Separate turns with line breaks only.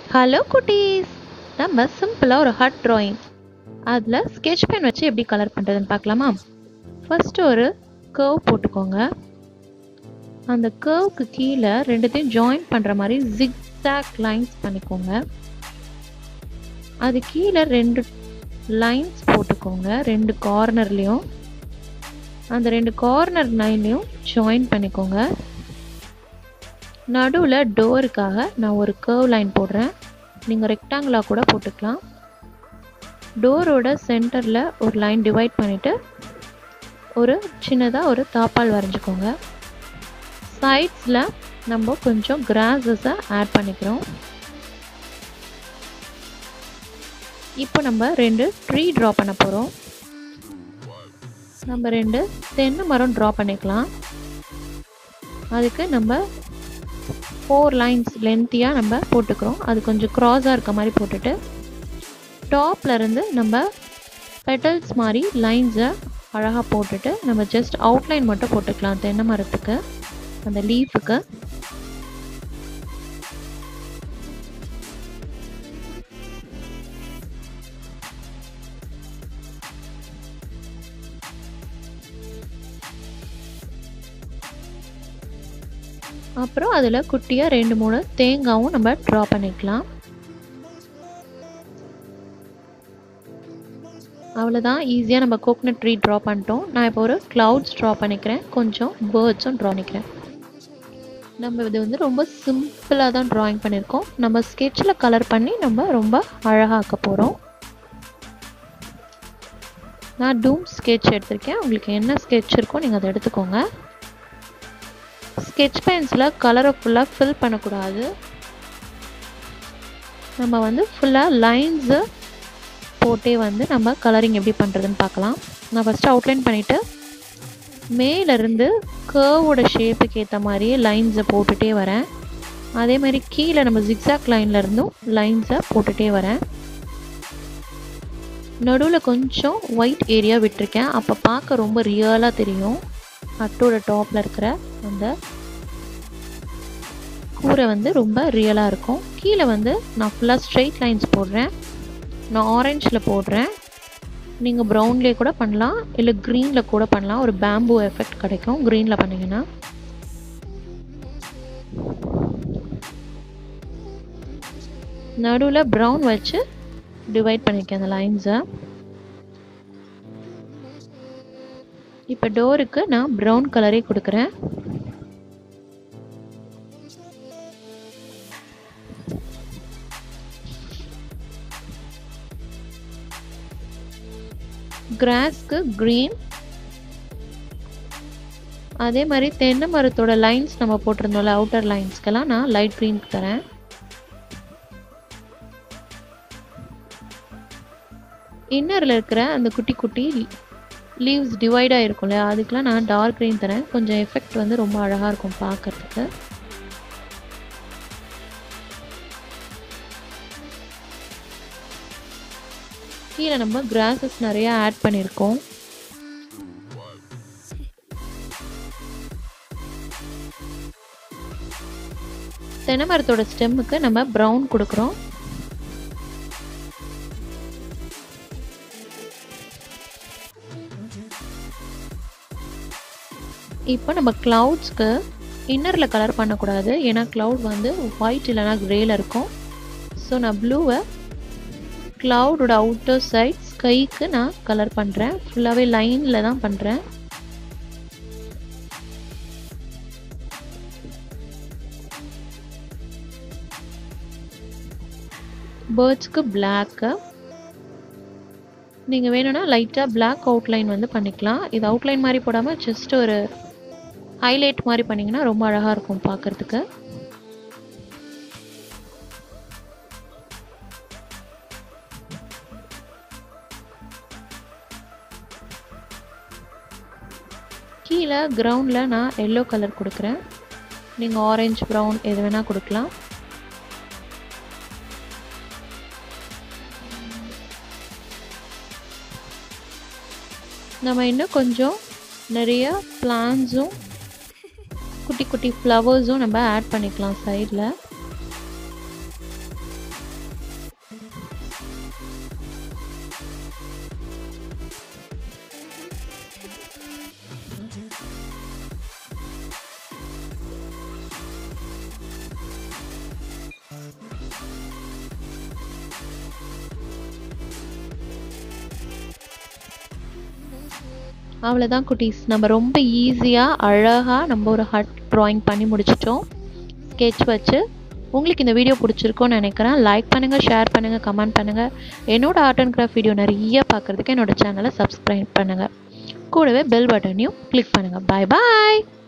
hello குட்டீஸ் நம்ம சிம்பிளாக ஒரு ஹட் drawing அதில் sketch பென் வச்சு எப்படி கலர் பண்ணுறதுன்னு பார்க்கலாமா ஃபஸ்ட்டு ஒரு கர்வ் போட்டுக்கோங்க அந்த கர்வ்க்கு கீழே ரெண்டுத்தையும் ஜாயின் பண்ணுற மாதிரி ஜிக்ஸாக் லைன்ஸ் பண்ணிக்கோங்க அது கீழே ரெண்டு லைன்ஸ் போட்டுக்கோங்க ரெண்டு கார்னர்லேயும் அந்த ரெண்டு கார்னர் லைன்லையும் ஜாயின் பண்ணிக்கோங்க நடுவில் டோருக்காக நான் ஒரு கர்வ் லைன் போடுறேன் நீங்கள் ரெக்டாங்கிளாக கூட போட்டுக்கலாம் டோரோட சென்டரில் ஒரு லைன் டிவைட் பண்ணிவிட்டு ஒரு சின்னதாக ஒரு தாப்பால் வரைஞ்சிக்கோங்க சைட்ஸில் நம்ம கொஞ்சம் கிராஸஸை ஆட் பண்ணிக்கிறோம் இப்போ நம்ம ரெண்டு ட்ரீ ட்ரா பண்ண போகிறோம் நம்ம ரெண்டு தென்னை மரம் ட்ரா பண்ணிக்கலாம் அதுக்கு நம்ம ஃபோர் லைன்ஸ் லென்த்தியாக நம்ம போட்டுக்கிறோம் அது கொஞ்சம் க்ராஸாக இருக்க மாதிரி போட்டுட்டு டாப்ல இருந்து நம்ம பெட்டல்ஸ் மாதிரி லைன்ஸை அழகாக போட்டுட்டு நம்ம ஜஸ்ட் அவுட்லைன் மட்டும் போட்டுக்கலாம் தென்னை மரத்துக்கு அந்த லீஃபுக்கு அப்புறம் அதில் குட்டியாக ரெண்டு மூணு தேங்காவும் நம்ம ட்ரா பண்ணிக்கலாம் அவ்வளோதான் ஈஸியாக நம்ம கோகனட் ட்ரீ ட்ரா பண்ணிட்டோம் நான் இப்போ ஒரு க்ளவுட்ஸ் ட்ரா பண்ணிக்கிறேன் கொஞ்சம் பேர்ட்ஸும் ட்ரா பண்ணிக்கிறேன் நம்ம இது வந்து ரொம்ப சிம்பிளாக தான் ட்ராயிங் பண்ணியிருக்கோம் நம்ம ஸ்கெட்சில் கலர் பண்ணி நம்ம ரொம்ப அழகாக்க போகிறோம் நான் டூம் ஸ்கெட்ச் எடுத்திருக்கேன் உங்களுக்கு என்ன ஸ்கெட்ச் இருக்கோ நீங்கள் அதை எடுத்துக்கோங்க ஸ்கெட்ச் பென்ஸில் கலரை ஃபுல்லாக ஃபில் பண்ணக்கூடாது நம்ம வந்து ஃபுல்லாக லைன்ஸு போட்டே வந்து நம்ம கலரிங் எப்படி பண்ணுறதுன்னு பார்க்கலாம் நான் ஃபஸ்ட்டு அவுட்லைன் பண்ணிவிட்டு மேலேருந்து கேர்வோட ஷேப்புக்கு ஏற்ற மாதிரியே லைன்ஸை போட்டுகிட்டே வரேன் அதே மாதிரி கீழே நம்ம ஜிக்ஸாக் லைனில் இருந்தும் லைன்ஸை போட்டுகிட்டே வரேன் நடுவில் கொஞ்சம் ஒயிட் ஏரியா விட்டுருக்கேன் அப்போ பார்க்க ரொம்ப ரியலாக தெரியும் அட்டோட டாப்பில் இருக்கிற அந்த கூரை வந்து ரொம்ப ரியலாக இருக்கும் கீழே வந்து நான் ஃபுல்லாக ஸ்ட்ரெயிட் லைன்ஸ் போடுறேன் நான் ஆரஞ்சில் போடுறேன் நீங்கள் ப்ரௌன்லேயே கூட பண்ணலாம் இல்லை க்ரீனில் கூட பண்ணலாம் ஒரு பேம்பு எஃபெக்ட் கிடைக்கும் க்ரீனில் பண்ணிங்கன்னா நடுவில் ப்ரௌன் வச்சு டிவைட் பண்ணியிருக்கேன் அந்த லைன்ஸை இப்போ டோருக்கு நான் ப்ரௌன் கலரே கொடுக்குறேன் கிராஸ்க்கு க்ரீன் அதே மாதிரி தென்னை மரத்தோட லைன்ஸ் நம்ம போட்டிருந்தோம்ல அவுட்டர் லைன்ஸ்க்கெல்லாம் நான் லைட் க்ரீனுக்கு தரேன் இன்னரில் இருக்கிற அந்த குட்டி குட்டி லீவ்ஸ் டிவைடாக இருக்கும் இல்லையா அதுக்கெலாம் நான் டார்க் க்ரீன் தரேன் கொஞ்சம் எஃபெக்ட் வந்து ரொம்ப அழகாக இருக்கும் பார்க்குறதுக்கு கீழே நம்ம கிராஸஸ் நிறைய ஆட் பண்ணியிருக்கோம் தென்னை மரத்தோட ஸ்டெம்முக்கு நம்ம ப்ரௌன் கொடுக்குறோம் இப்போ நம்ம க்ளவுட்ஸ்க்கு இன்னரில் கலர் பண்ணக்கூடாது ஏன்னா க்ளவுட் வந்து ஒயிட் இல்லைனா க்ரேல இருக்கும் ஸோ நான் ப்ளூவை க்ளவுடோட அவுட்டர் சைட் ஸ்கைக்கு நான் கலர் பண்ணுறேன் ஃபுல்லாகவே லைனில் தான் பண்ணுறேன் பேர்ட்ஸ்க்கு பிளாக்கு நீங்கள் வேணும்னா லைட்டாக பிளாக் அவுட்லைன் வந்து பண்ணிக்கலாம் இது அவுட்லைன் மாதிரி போடாமல் ஜஸ்ட் ஒரு ஹைலைட் மாதிரி பண்ணிங்கன்னா ரொம்ப அழகாக இருக்கும் பார்க்குறதுக்கு கீழே கிரவுண்டில் நான் எல்லோ கலர் கொடுக்குறேன் நீங்கள் ஆரஞ்சு ப்ரௌன் எது வேணால் கொடுக்கலாம் நம்ம இன்னும் கொஞ்சம் நிறைய பிளான்ஸும் குட்டி குட்டி ஃப்ளவர்ஸும் நம்ம ஆட் பண்ணிக்கலாம் சைடில் அவ்வளோதான் குட்டீஸ் நம்ம ரொம்ப ஈஸியாக அழகாக நம்ம ஒரு ஹட் ட்ராயிங் பண்ணி முடிச்சிட்டோம் ஸ்கெட்ச் வச்சு உங்களுக்கு இந்த வீடியோ பிடிச்சிருக்கோன்னு நினைக்கிறேன் லைக் பண்ணுங்கள் ஷேர் பண்ணுங்கள் கமெண்ட் பண்ணுங்கள் என்னோட ஆர்ட் அண்ட் கிராஃப்ட் வீடியோ நிறைய பார்க்குறதுக்கு என்னோட சேனலை சப்ஸ்கிரைப் பண்ணுங்கள் கூடவே பெல் பட்டனையும் கிளிக் பண்ணுங்கள் பாய் பாய்